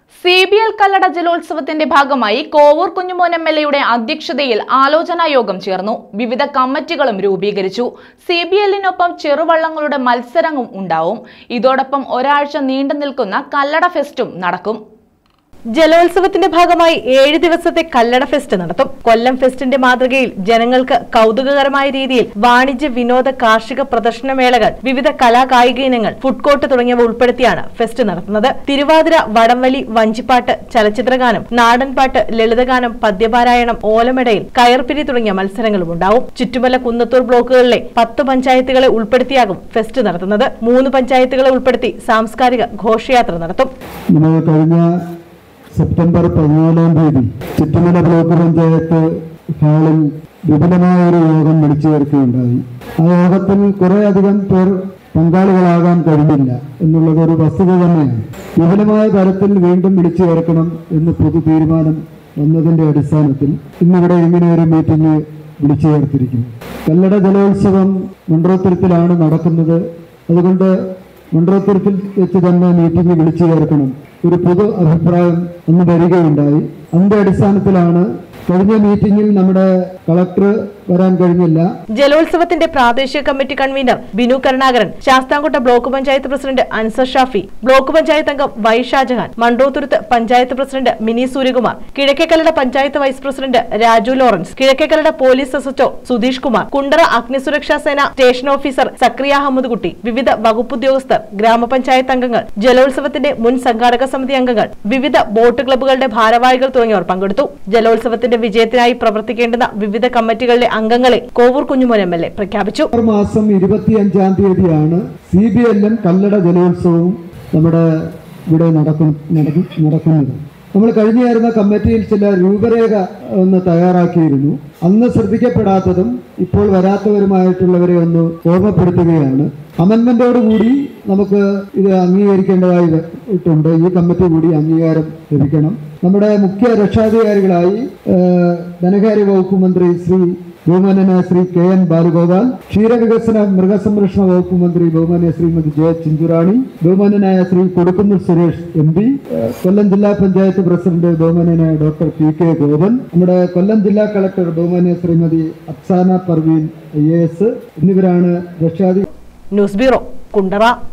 C B L Kallada ജലോത്സവത്തിന്റെ ഭാഗമായി Kovoor Kunjumon M L എയുടെ അധ്യക്ഷതയിൽ ആലോചനാ യോഗം ചേർന്നു വിവിധ കമ്മിറ്റികളും രൂപീകരിച്ചു സി ബി എല്ലിനൊപ്പം ചെറുവള്ളങ്ങളുടെ മത്സരവും ഉണ്ടാവും ഇതോടൊപ്പം ഒരാഴ്ച നീണ്ടു നിൽക്കുന്ന കല്ലട ഫെസ്റ്റും നടക്കും ജലോത്സവത്തിന്റെ ഭാഗമായി ഏഴ് ദിവസത്തെ കല്ലട ഫെസ്റ്റ് നടത്തും കൊല്ലം ഫെസ്റ്റിന്റെ മാതൃകയിൽ ജനങ്ങൾക്ക് കൗതുകകരമായ രീതിയിൽ വാണിജ്യ വിനോദ കാർഷിക പ്രദർശനമേളകൾ വിവിധ കലാകായിക ഇനങ്ങൾ ഫുഡ് കോർട്ട് തുടങ്ങിയവ ഉൾപ്പെടുത്തിയാണ് ഫെസ്റ്റ് നടത്തുന്നത് തിരുവാതിര വടംവലി വഞ്ചിപ്പാട്ട് ചലച്ചിത്രഗാനം നാടൻപാട്ട് ലളിതഗാനം പദ്യപാരായണം ഓലമെടയിൽ കയർപ്പിരി തുടങ്ങിയ മത്സരങ്ങളും ഉണ്ടാവും ചുറ്റുമല കുന്നത്തൂർ ബ്ലോക്കുകളിലെ പത്ത് പഞ്ചായത്തുകളെ ഉൾപ്പെടുത്തിയാകും ഫെസ്റ്റ് നടത്തുന്നത് മൂന്ന് പഞ്ചായത്തുകളെ ഉൾപ്പെടുത്തി സാംസ്കാരിക ഘോഷയാത്ര നടത്തും നമ്മൾ കഴിഞ്ഞ സെപ്റ്റംബർ പതിനാലാം തീയതി ചുറ്റുമല ബ്ലോക്ക് പഞ്ചായത്ത് ഹാളിൽ വിപുലമായ ഒരു യോഗം വിളിച്ചു ചേർക്കുകയുണ്ടായി ആ യോഗത്തിൽ കുറെ അധികം പേർ പങ്കാളികളാകാൻ കഴിഞ്ഞില്ല എന്നുള്ളത് ഒരു വസ്തുത തന്നെയാണ് വിപുലമായ തരത്തിൽ വീണ്ടും വിളിച്ചു ചേർക്കണം എന്ന് പൊതു തീരുമാനം വന്നതിന്റെ അടിസ്ഥാനത്തിൽ ഇന്നിവിടെ ഇങ്ങനെ ഒരു മീറ്റിംഗ് വിളിച്ചു ചേർത്തിരിക്കുന്നു കല്ലട ജലോത്സവം മണ്ഡലത്തിലാണ് നടക്കുന്നത് അതുകൊണ്ട് മണ്ഡലത്തിൽ വെച്ച് തന്നെ മീറ്റിംഗ് വിളിച്ചു ചേർക്കണം ഒരു പൊതു അഭിപ്രായം അന്ന് വരികയുണ്ടായി അതിന്റെ അടിസ്ഥാനത്തിലാണ് കഴിഞ്ഞ മീറ്റിംഗിൽ നമ്മുടെ കളക്ടർ വരാൻ കഴിഞ്ഞില്ല ജലോത്സവത്തിന്റെ പ്രാദേശിക committee convener Binu Karunakaran Sasthamcotta block panchayat president Ansar Shafi block panchayat അംഗം Y Shajahan Mandrothuruthu panchayat president Mini Suryakumar Kizhakkekallada panchayat vice president Raju Lawrence Kizhakkekallada police SHO Sudheesh Kumar Kundara അഗ്നിസുരക്ഷാ സേന സ്റ്റേഷൻ ഓഫീസർ സക്രിയ അഹമ്മദ് കുട്ടി വിവിധ വകുപ്പ് ഉദ്യോഗസ്ഥർ ഗ്രാമപഞ്ചായത്ത് അംഗങ്ങൾ ജലോത്സവത്തിന്റെ മുൻ സംഘാടക സമിതി അംഗങ്ങൾ വിവിധ ബോട്ട് ക്ലബ്ബുകളുടെ ഭാരവാഹികൾ തുടങ്ങിയവർ പങ്കെടുത്തു ജലോത്സവത്തിന്റെ വിജയത്തിനായി പ്രവർത്തിക്കേണ്ടുന്ന വിവിധ കമ്മിറ്റികളിലെ അംഗങ്ങളെ Kovoor Kunjumon M L A പ്രഖ്യാപിച്ചു നവംബർ മാസം ഇരുപത്തിയഞ്ചാം തീയതിയാണ് സി ബി എല്ലും കല്ലട ജലോത്സവവും നമ്മുടെ ഇവിടെ നടക്കും നടക്കും- നടക്കുന്നത് നമ്മൾ കഴിഞ്ഞായിരുന്ന കമ്മിറ്റിയിൽ ചില രൂപരേഖ ഒന്ന് തയ്യാറാക്കിയിരുന്നു അന്ന് ശ്രദ്ധിക്കപ്പെടാത്തതും ഇപ്പോൾ വരാത്തവരുമായിട്ടുള്ളവരെ ഒന്ന് ഓർമ്മപ്പെടുത്തുകയാണ് അമൻമെന്റോടുകൂടി നമുക്ക് ഇത് അംഗീകരിക്കേണ്ടതായി ഇട്ടുണ്ട് ഈ കമ്മിറ്റി കൂടി അംഗീകാരം ലഭിക്കണം നമ്മുടെ മുഖ്യ രക്ഷാധികാരികളായി ഏഹ്, ധനകാര്യ വകുപ്പ് മന്ത്രി ശ്രീ ബഹുമാന്യനായ ശ്രീ കെ എൻ ബാലഗോപാൽ ക്ഷീരവികസന മൃഗസംരക്ഷണ വകുപ്പ് മന്ത്രി ബഹുമാന്യ ശ്രീമതി ജയ ചിഞ്ചുറാണി ബഹുമാന്യനായ ശ്രീ കൊടുക്കുന്നിൽ സുരേഷ് എം പി ഏഹ്, കൊല്ലം ജില്ലാ പഞ്ചായത്ത് പ്രസിഡന്റ് ബഹുമാന്യനായ ഡോക്ടർ പി കെ ഗോപൻ നമ്മുടെ കൊല്ലം ജില്ലാ കളക്ടർ ബഹുമാന്യ Shrimati Afsana Parveen I A S എന്നിവരാണ് രക്ഷാധി ന്യൂസ് ബ്യൂറോ കുണ്ടറ